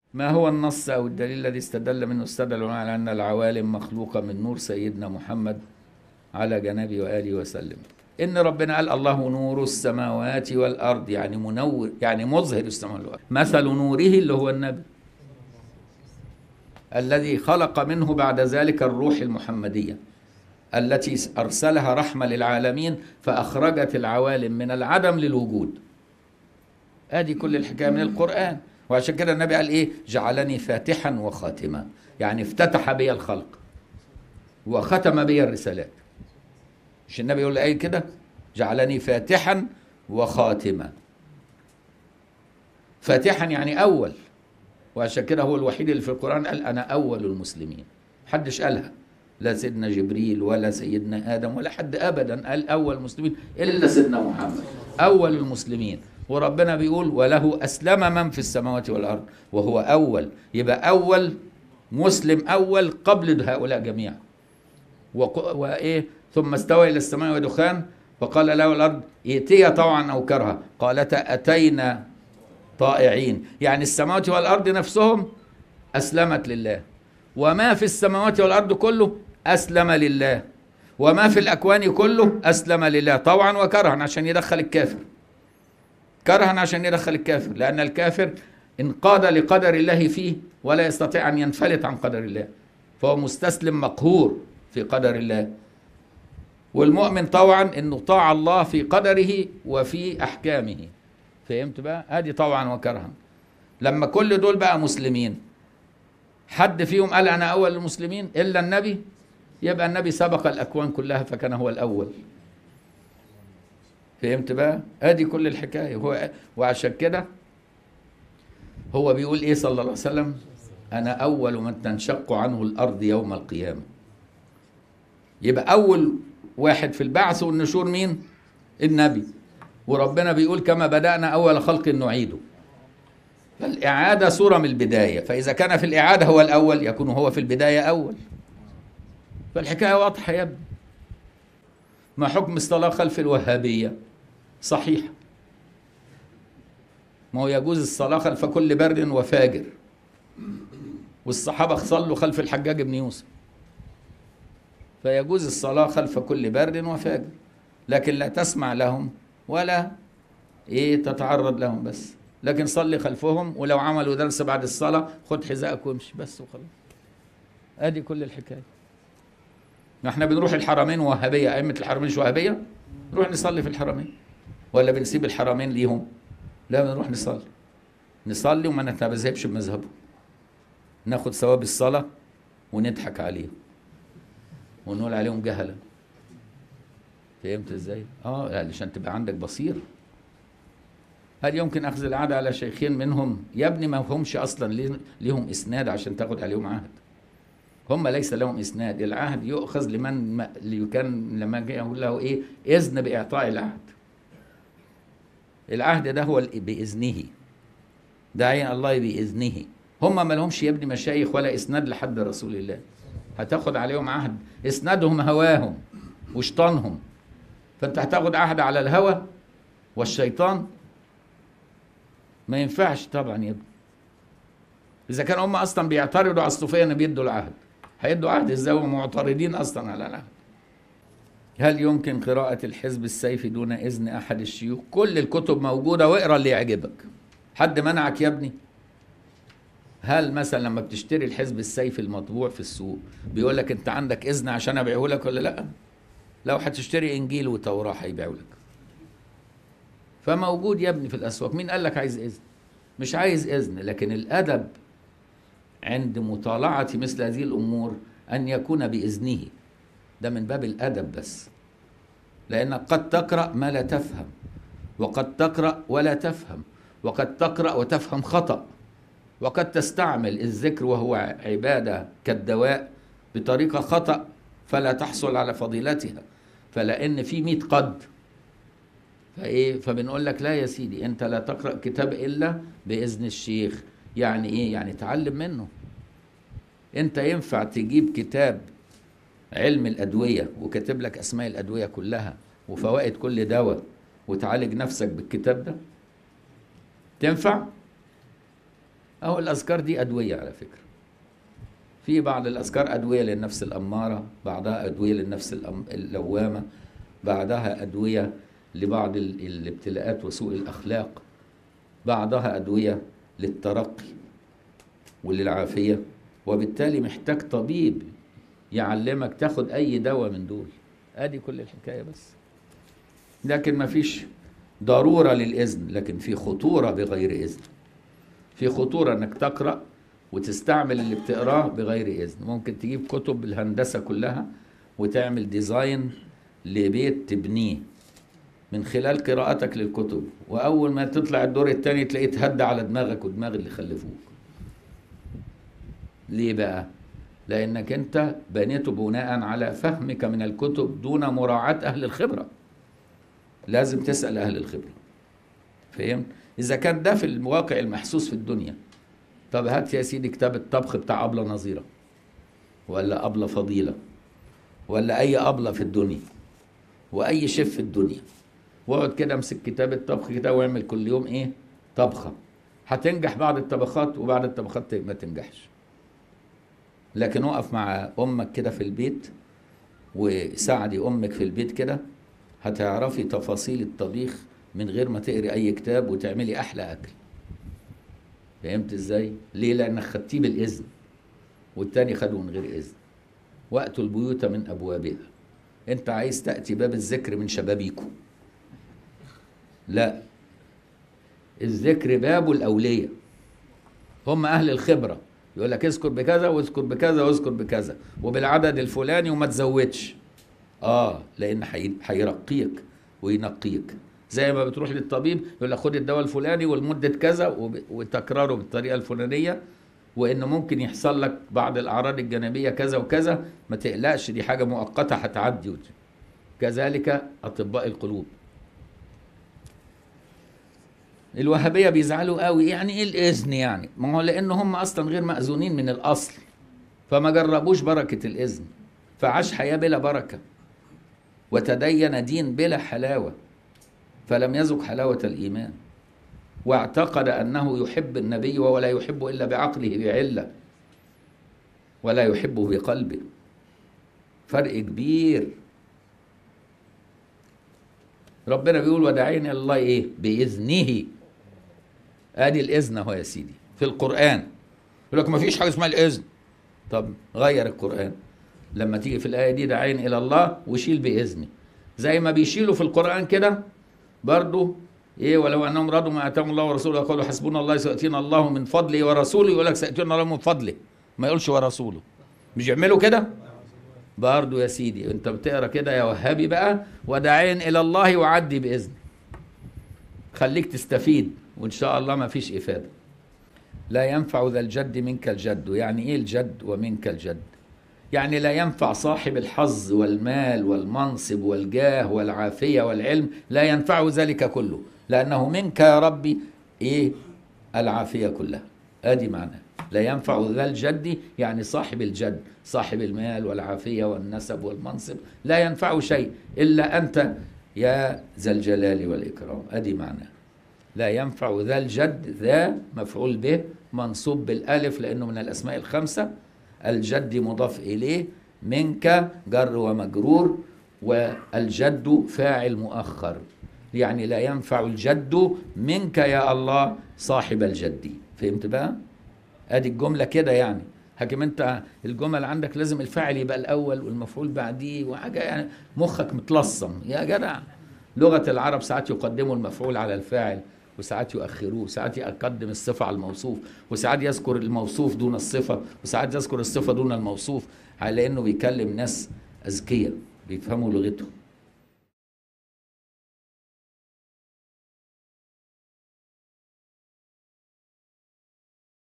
ما هو النص أو الدليل الذي استدل منه استدل على أن العوالم مخلوقة من نور سيدنا محمد على جنابه وآله وسلم إن ربنا قال الله نور السماوات والأرض يعني منور يعني مظهر السماوات والأرض مثل نوره اللي هو النبي الذي خلق منه بعد ذلك الروح المحمدية التي أرسلها رحمة للعالمين فأخرجت العوالم من العدم للوجود ادي كل الحكايه من القران وعشان كده النبي قال ايه جعلني فاتحا وخاتما يعني افتتح بي الخلق وختم بي الرسالات مش النبي يقول ايه كده جعلني فاتحا وخاتما فاتحا يعني اول وعشان كده هو الوحيد اللي في القران قال انا اول المسلمين محدش قالها لا سيدنا جبريل ولا سيدنا ادم ولا حد ابدا قال اول المسلمين الا سيدنا محمد اول المسلمين وربنا بيقول وله اسلم من في السماوات والارض وهو اول يبقى اول مسلم اول قبل هؤلاء جميعا وق- وايه ثم استوى الى السماء ودخان فقال له الارض ائتيا طوعا او كرها قالتا اتينا طائعين يعني السماوات والارض نفسهم اسلمت لله وما في السماوات والارض كله اسلم لله وما في الاكوان كله اسلم لله طوعا وكرها عشان يدخل الكافر كرها عشان يدخل الكافر لأن الكافر انقاد لقدر الله فيه ولا يستطيع أن ينفلت عن قدر الله فهو مستسلم مقهور في قدر الله والمؤمن طوعا انه طاع الله في قدره وفي احكامه فهمت بقى ادي طوعا وكرها لما كل دول بقى مسلمين حد فيهم قال انا اول المسلمين الا النبي يبقى النبي سبق الاكوان كلها فكان هو الاول فهمت بقى ادي كل الحكايه هو وعشان كده هو بيقول ايه صلى الله عليه وسلم انا اول من تنشق عنه الارض يوم القيامه يبقى اول واحد في البعث والنشور مين النبي وربنا بيقول كما بدانا اول خلق نعيده فالاعاده صوره من البدايه فاذا كان في الاعاده هو الاول يكون هو في البدايه اول فالحكايه واضحه يا ابني ما حكم الصلاه خلف الوهابيه صحيح ما هو يجوز الصلاة خلف كل بر وفاجر والصحابة صلوا خلف الحجاج بن يوسف فيجوز الصلاة خلف كل بر وفاجر لكن لا تسمع لهم ولا ايه تتعرض لهم بس لكن صلي خلفهم ولو عملوا درس بعد الصلاة خد حذائك وامشي بس وخلاص ادي كل الحكاية احنا بنروح الحرمين وهابية أئمة الحرمين مش وهابية نروح نصلي في الحرمين ولا بنسيب الحرمين ليهم لا بنروح نصلي نصلي وما نتذهبش بمذهبه ناخد ثواب الصلاة ونضحك عليهم ونقول عليهم جهلة فهمت ازاي؟ اه علشان تبقى عندك بصيرة هل يمكن اخذ العهد على شيخين منهم يا ابني ما همش اصلا ليه- ليهم اسناد عشان تاخد عليهم عهد هم ليس لهم اسناد العهد يؤخذ لمن ما اللي كان لما جاء يقول له ايه اذن باعطاء العهد العهد ده هو ال- باذنه داعي الله باذنه هم ما لهمش يا ابني مشايخ ولا اسناد لحد رسول الله هتاخد عليهم عهد اسنادهم هواهم وشيطانهم فانت هتاخد عهد على الهوى والشيطان ما ينفعش طبعا يا ابني اذا كان هم اصلا بيعترضوا على الصوفيه ان بيدوا العهد هيدوا عهد ازاي وهم معترضين اصلا على العهد هل يمكن قراءة الحزب السيفي دون إذن أحد الشيوخ؟ كل الكتب موجودة واقرا اللي يعجبك. حد منعك يا ابني؟ هل مثلا لما بتشتري الحزب السيفي المطبوع في السوق بيقول لك أنت عندك إذن عشان أبيعه لك ولا لأ؟ لو هتشتري إنجيل وتوراة هيبيعوا لك. فموجود يا ابني في الأسواق، مين قال لك عايز إذن؟ مش عايز إذن، لكن الأدب عند مطالعة مثل هذه الأمور أن يكون بإذنه. ده من باب الادب بس لانك قد تقرا ما لا تفهم وقد تقرا ولا تفهم وقد تقرا وتفهم خطا وقد تستعمل الذكر وهو عباده كالدواء بطريقه خطا فلا تحصل على فضيلتها فلان في مئة قد فايه فبنقول لك لا يا سيدي انت لا تقرا كتاب الا باذن الشيخ يعني ايه يعني تعلم منه انت ينفع تجيب كتاب علم الأدوية وكاتب لك أسماء الأدوية كلها وفوائد كل دواء وتعالج نفسك بالكتاب ده تنفع أو الأذكار دي أدوية على فكرة في بعض الأذكار أدوية للنفس الأمارة بعضها أدوية للنفس الأم- اللوامة بعضها أدوية لبعض ال- الابتلاءات وسوء الأخلاق بعضها أدوية للترقي وللعافية وبالتالي محتاج طبيب يعلمك تاخد أي دواء من دول أدي كل الحكاية بس لكن ما فيش ضرورة للإذن لكن في خطورة بغير إذن في خطورة إنك تقرأ وتستعمل اللي بتقراه بغير إذن ممكن تجيب كتب الهندسة كلها وتعمل ديزاين لبيت تبنيه من خلال قراءتك للكتب وأول ما تطلع الدور التاني تلاقيه تهدى على دماغك ودماغ اللي خلفوك ليه بقى؟ لأنك أنت بنيته بناء على فهمك من الكتب دون مراعاة أهل الخبرة لازم تسأل أهل الخبرة فهمت؟ إذا كان ده في الواقع المحسوس في الدنيا طب هات يا سيدي كتاب الطبخ بتاع أبلة نظيرة ولا أبلة فضيلة ولا أي أبلة في الدنيا وأي شيف في الدنيا واقعد كده امسك كتاب الطبخ كده واعمل كل يوم إيه؟ طبخة هتنجح بعض الطبخات وبعض الطبخات ما تنجحش لكن اقف مع امك كده في البيت وساعدي امك في البيت كده هتعرفي تفاصيل الطبيخ من غير ما تقري اي كتاب وتعملي احلى اكل فهمت ازاي ليه لانك خدتيه بالاذن والتاني خده من غير اذن واتوا البيوت من ابوابها انت عايز تاتي باب الذكر من شبابيكو لا الذكر بابه الاوليه هم اهل الخبره يقول لك اذكر بكذا واذكر بكذا واذكر بكذا وبالعدد الفلاني وما تزودش اه لان حي- هيرقيك وينقيك زي ما بتروح للطبيب يقول لك خد الدواء الفلاني ولمده كذا وب- وتكراره بالطريقه الفلانيه وان ممكن يحصل لك بعض الاعراض الجانبيه كذا وكذا ما تقلقش دي حاجه مؤقته هتعدي وت- كذلك اطباء القلوب الوهابيه بيزعلوا قوي يعني ايه الاذن يعني ما هو لان هم اصلا غير ماذونين من الاصل فما جربوش بركه الاذن فعاش حياه بلا بركه وتدين دين بلا حلاوه فلم يذق حلاوه الايمان واعتقد انه يحب النبي وهو لا يحب الا بعقله بعله ولا يحبه بقلبه فرق كبير ربنا بيقول وداعين الى الله ايه باذنه ادي الاذن اهو يا سيدي في القران يقول لك ما فيش حاجه اسمها الاذن طب غير القران لما تيجي في الايه دي داعين الى الله وشيل باذنه زي ما بيشيلوا في القران كده برضو ايه ولو انهم رضوا ما اتاهم الله ورسوله قالوا حسبنا الله سياتينا الله من فضله ورسوله يقول لك سياتينا الله من فضله ما يقولش ورسوله مش يعملوا كده برضو يا سيدي انت بتقرا كده يا وهابي بقى وداعين الى الله وعدي باذنه خليك تستفيد وان شاء الله ما فيش افاده لا ينفع ذا الجد منك الجد يعني ايه الجد ومنك الجد يعني لا ينفع صاحب الحظ والمال والمنصب والجاه والعافيه والعلم لا ينفع ذلك كله لانه منك يا ربي ايه العافيه كلها ادي معناه لا ينفع ذا الجد يعني صاحب الجد صاحب المال والعافيه والنسب والمنصب لا ينفع شيء الا انت يا ذا الجلال والاكرام ادي معناه لا ينفع ذا الجد ذا مفعول به منصوب بالالف لانه من الاسماء الخمسه الجد مضاف اليه منك جر ومجرور والجد فاعل مؤخر يعني لا ينفع الجد منك يا الله صاحب الجد فهمت بقى ادي الجمله كده يعني حكم انت الجمل عندك لازم الفاعل يبقى الاول والمفعول بعديه وحاجه يعني مخك متلصم يا جدع لغه العرب ساعات يقدموا المفعول على الفاعل وساعات يؤخروه ساعات يقدم الصفة على الموصوف وساعات يذكر الموصوف دون الصفة وساعات يذكر الصفة دون الموصوف على انه بيكلم ناس اذكياء بيفهموا لغتهم